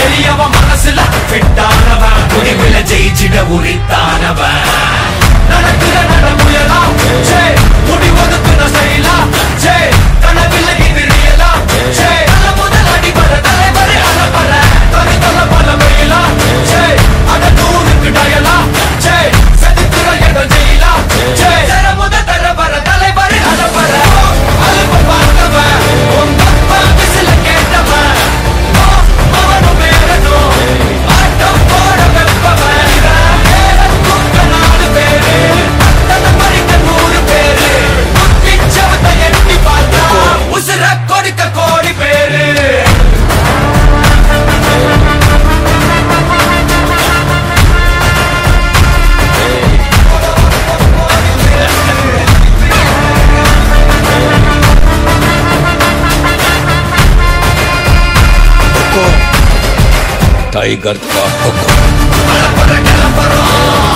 பெரியவன் மனசுல ஃபிட்டானவன் முடிவுல ஜெயிச்சிட உரித்தானவன் நடக்கிற நடமுயலா ஜே முடி ஒதுக்குன செயலா ஜே கனவில்லை இது ரியலா ஜே நல்ல முதல் அடிபட தலைவர் அலப்பற தனி தல பல வெயிலா ஜே அட நூறுக்கு டயலா ஜே செதுக்குற இடம் ஜெயிலா ஜே தர முத தர வர தலைவர் அலப்பற அலுப்பு பார்த்தவன் உங்க அப்பா விசில கேட்டவன் அவனும் வேறனும் ஆட்டம் போட வெப்பவன் இவன் கூட்ட நாலு பேரு அத்தனை மறிக்க நூறு பேரு குத்திச்சவத்தை எட்டி பார்த்தா உசுர கொடுக்க கோடி பேரு टाइगर का हुक्म கிளம்புற கிளம்புறோம்